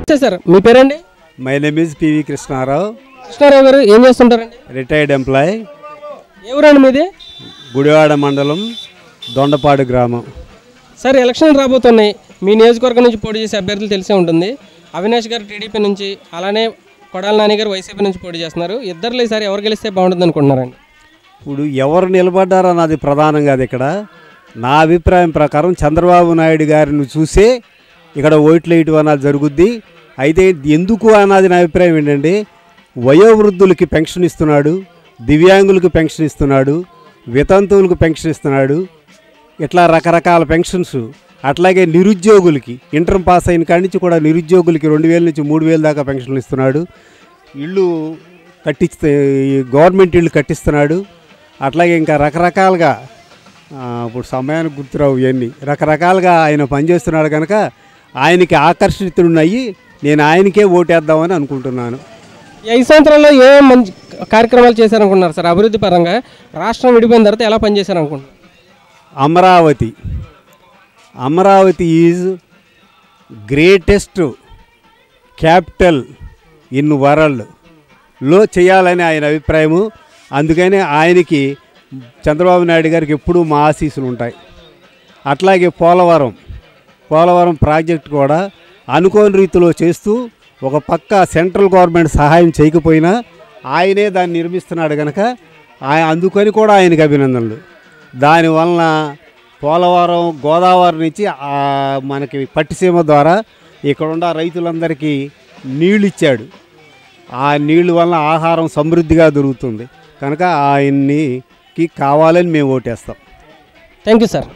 నమస్తే సార్ మీ పేరండి my name is PV Krishna Rao Krishna Rao garu ఏం చేస్తుంటారండి రిటైర్డ్ ఎంప్లాయ్ ఏ ఊరండి మీది గుడివాడ మండలం దొండపాడు గ్రామం సార్ ఎలక్షన్ రాబోతున్నాయి మీ నియోజకవర్గం నుంచి పోటీ చేసే అభ్యర్థులు తెలిసే ఉంటుంది అవినాష్ గారు టీడీపీ నుంచి అలానే కొడాల నాని గారు వైసీపీ నుంచి పోటీ చేస్తున్నారు ఇద్దరులో ఈసారి ఎవరు గెలిస్తే బాగుంటుంది అనుకుంటున్నారండి ఇప్పుడు ఎవరు నిలబడ్డారన్నది ప్రధానం కాదు ఇక్కడ నా అభిప్రాయం ప్రకారం చంద్రబాబు నాయుడు గారిని చూసే ఇక్కడ ఓట్లు వేయటం అన్నది జరుగుద్ది అయితే ఎందుకు అన్నది నా అభిప్రాయం ఏంటంటే వయోవృద్ధులకి పెన్షన్ ఇస్తున్నాడు దివ్యాంగులకు పెన్షన్ ఇస్తున్నాడు వితంతువులకు పెన్షన్ ఇస్తున్నాడు ఇట్లా రకరకాల పెన్షన్స్ అట్లాగే నిరుద్యోగులకి ఇంటర్ పాస్ అయిన కాడి నుంచి కూడా నిరుద్యోగులకి రెండు వేల నుంచి మూడు వేల దాకా పెన్షన్లు ఇస్తున్నాడు ఇళ్ళు కట్టిస్తే ఈ గవర్నమెంట్ ఇళ్ళు కట్టిస్తున్నాడు అట్లాగే ఇంకా రకరకాలుగా ఆ, ఇప్పుడు సమయానికి గుర్తురావు ఇవన్నీ రకరకాలుగా ఆయన పనిచేస్తున్నాడు కనుక ఆయనకి ఆకర్షితుడున్నయ్యి నేను ఆయనకే ఓటేద్దామని అనుకుంటున్నాను ఈ ఐదు సంవత్సరాల్లో ఏ మంచి కార్యక్రమాలు చేశారనుకుంటున్నారు సార్ అభివృద్ధి పరంగా రాష్ట్రం విడిపోయిన తర్వాత ఎలా పనిచేశారనుకుంటున్నారు Amaravati Amaravati is greatest capital in వరల్డ్లో చేయాలని ఆయన అభిప్రాయము అందుకని ఆయనకి చంద్రబాబు నాయుడు గారికి ఎప్పుడూ మా ఆశీస్సులు ఉంటాయి అట్లాగే పోలవరం పోలవరం ప్రాజెక్ట్ కూడా అనుకోని రీతిలో చేస్తూ ఒక పక్క సెంట్రల్ గవర్నమెంట్ సహాయం చేయకపోయినా ఆయనే దాన్ని నిర్మిస్తున్నాడు కనుక ఆయన అందుకని కూడా ఆయనకి అభినందనలు దానివలన పోలవరం గోదావరి నుంచి ఆ మనకి పట్టిసీమ ద్వారా ఇక్కడున్న రైతులందరికీ నీళ్ళు ఇచ్చాడు ఆ నీళ్ళు వలన ఆహారం సమృద్ధిగా దొరుకుతుంది కనుక ఆయన్ని కావాలని మేము ఓటేస్తాం థ్యాంక్ యూ సార్